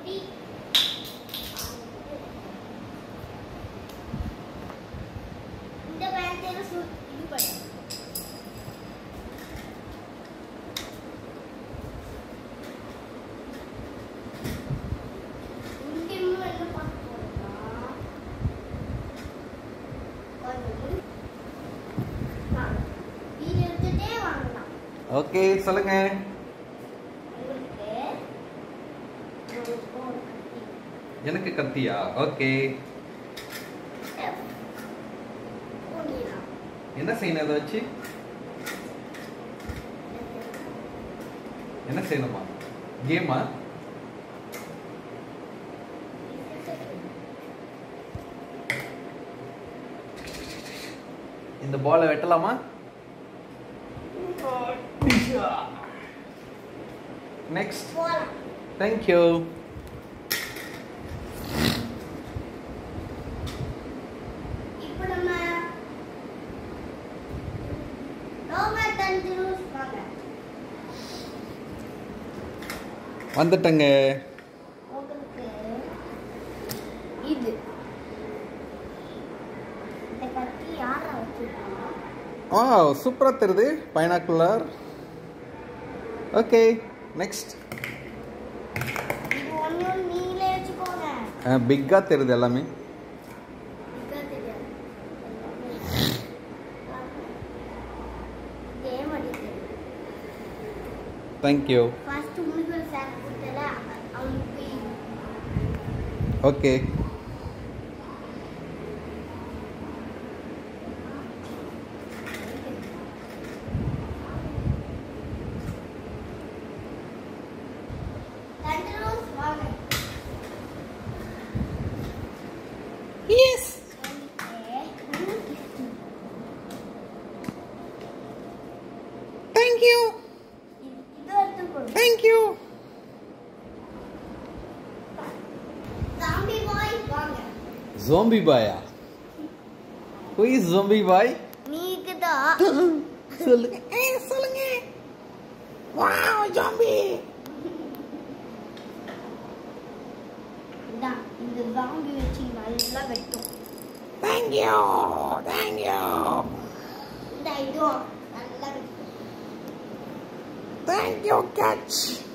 கத்தி இந்த பேண்டையில சு இது பண்ணு இங்க இன்னும் என்ன பார்க்க போறோம்னா கொஞ்சம் முடி- வாங்க. இது எடுத்துட்டே வாங்கலாம் ஓகே சொல்லுங்க உங்களுக்கு ஒரு ஒரு கத்தி எனக்கு கத்தியா ஓகே ஊனிடலாம். என்ன செய்யணும் அதை வச்சு என்ன செய்யணுமா கேமா இந்த பாலை வெட்டலாமா நெக்ஸ்ட் போலாம் தேங்க்யூ இப்போ நம்ம ரோமர் தந்துருஸ் வாங்க வந்துட்டங்க உங்களுக்கு இது இந்த கத்தி யாரா வச்சிருக்கா ஆ சூப்பராக தெரியுது பைனாக்குலர் ஓகே நெக்ஸ்ட் இது ஒண்ணு நீங்களே வச்சுக்கோங்க பிக்காக தெரியுது எல்லாமே இதுக்கா தெரியாது கேம் அடிக்கிறது தேங்க்யூ ஃபர்ஸ்ட் உங்களுக்கு சார் கொடுத்தல அவனுக்கு ஓகே தந்துருஸ் வாங்க எஸ் தேங்க்யூ இது எடுத்துக்கொடு தேங்க்யூ சாம்பி பாய் வாங்க ஜோம்பி பாயா ஹூ இஸ் ஜோம்பி பாய் நீக்கு தான் சொல்லுங்க ஏ சொல்லுங்க வாவ் ஜோம்பி இதான் இந்த ஜாம்பி வச்சு நல்லா வெட்டும் தேங்க்யூ தேங்க்யூ இந்த இதுவும் நல்லா வெட்டும் தேங்க்யூ கேட்ச்